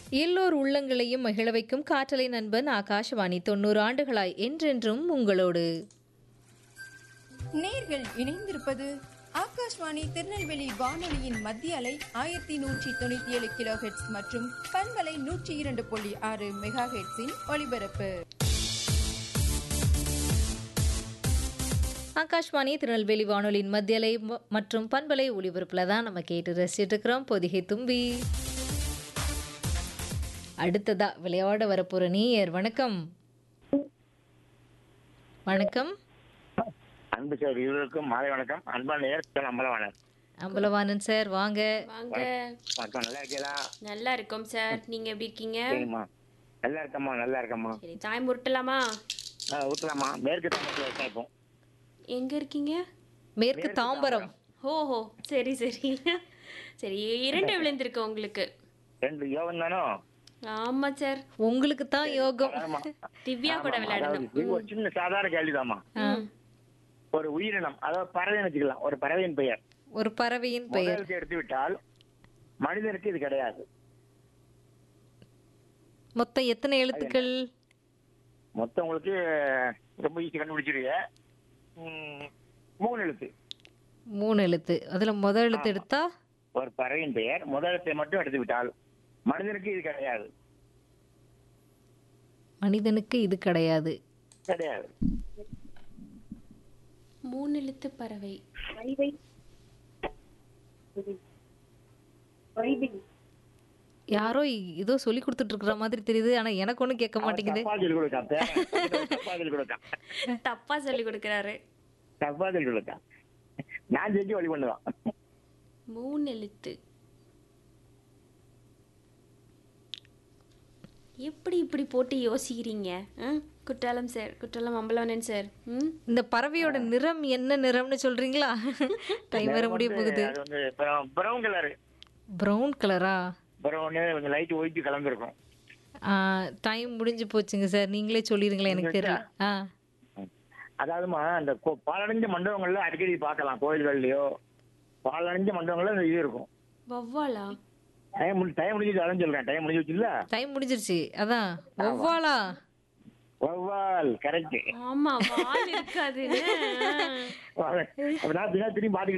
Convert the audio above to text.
எல்லோர் உள்ளங்களையும் மகிழ வைக்கும் காற்றலை நண்பன் ஆகாஷவாணி தொண்ணூறு ஆண்டுகளாய் என்றென்றும் உங்களோடு நேர்கள் இணைந்திருப்பது ஆகாஷ்வாணி திருநெல்வேலி வானொலியின் மத்திய அலை ஆயிரத்தி நூற்றி தொண்ணூத்தி ஏழு கிலோ ஹெட்ஸ் மற்றும் பண்பலை நூற்றி இரண்டு புள்ளி ஆறு மெகா ஹெட்ஸின் ஒலிபரப்பு ஆகாஷ்வாணி திருநெல்வேலி வானொலியின் மத்தியலை ம- மற்றும் பண்பலை ஒளிபரப்பில் தான் நம்ம கேட்டு ரசிச்சுட்டு இருக்கிறோம் பொதிகை தும்பி அடுத்ததா விளையாட வரப்போற நீயர் வணக்கம் வணக்கம் அன்பு சார் இருவருக்கும் மாலை வணக்கம் அன்பான நேரத்தில் அம்பலவாணர் அம்பலவாணன் சார் வாங்க வாங்க வணக்கம் நல்லா இருக்கீங்களா நல்லா இருக்கோம் சார் நீங்க எப்படி இருக்கீங்க சரிம்மா நல்லா இருக்கம்மா நல்லா இருக்கம்மா சரி தாய் முருட்டலாமா ஆ ஊற்றலாமா மேற்கு தமிழ் இப்போ எங்க இருக்கீங்க மேற்கு தாம்பரம் ஓஹோ சரி சரி சரி இரண்டு விழுந்திருக்கு உங்களுக்கு ரெண்டு யோகம் தானோ ஆமா சார் உங்களுக்கு தான் யோகம் ஆமா திவ்யா கூட ஆமாம்மா. விளையாடணும் அதாவது இது ஒரு சின்ன சாதாரண கேள்விதாம்மா ம். ஒரு உயிரினம் அதாவது பறவைன்னு வச்சுக்கலாம் ஒரு பறவையின் பெயர் ஒரு பறவையின் பெயர் முதலுக்கு எடுத்து விட்டால் மனிதனுக்கு இது கிடையாது மொத்தம் எத்தனை எழுத்துக்கள் மொத்தம் உங்களுக்கு ரொம்ப ஈஸி கண்டுபிடிச்சிருவீங்க ம், மூணு எழுத்து மூணு எழுத்து அதுல முதல் எழுத்து எடுத்தா ஒரு பறவையின் பெயர் முதலத்தை மட்டும் எடுத்து விட்டால் மனிதனுக்கு இது கிடையாது மனிதனுக்கு இது கிடையாது கிடையாது மூணு எழுத்து பறவை யாரோ இ- ஏதோ சொல்லி கொடுத்துட்டு இருக்கிற மாதிரி தெரியுது ஆனா எனக்கு ஒண்ணும் கேட்க மாட்டேங்குது தப்பாதில் கொடுத்தான் தப்பாதில் கொடுத்தான் தப்பா சொல்லி கொடுக்கறாரு தப்பாதில் கொடுத்தான் நான் செஞ்சு வழி பண்ணுவான் மூணு எழுத்து எப்படி இப்படி போட்டு யோசிக்கிறீங்க ஆ? குற்றாலம் சார் குற்றாலம் அம்பலவனன் சார் ம் இந்த பறவையோட நிறம் என்ன நிறம்னு சொல்றீங்களா டைம் வர முடிய போகுது அது வந்து பிரவுன் கலர் பிரவுன் கலரா பிரவுனு கொஞ்சம் லைட் ஒயிட் கலந்துருக்கும் டைம் முடிஞ்சு போச்சுங்க சார் நீங்களே சொல்லிருங்களேன் எனக்கு தெரியல ஆ அதாவதுமா அந்த கோ- பாலடைஞ்ச மண்டபங்கள்ல அடிக்கடி பார்க்கலாம் கோயில்கள்லயோ பாலடைஞ்ச மண்டபங்கள்ல இந்த இது இருக்கும் வவ்வாலா டைம் முடி டைம் முடிஞ்சு அதான் சொல்றேன் டைம் முடிஞ்சு இல்ல டைம் முடிஞ்சிருச்சு அதான் ஒவ்வாளா வவ்வால் கரெக்ட் ஆமா வால் இருக்காதுன்னு நான் திரும்பி பாத்துக்கிட்டு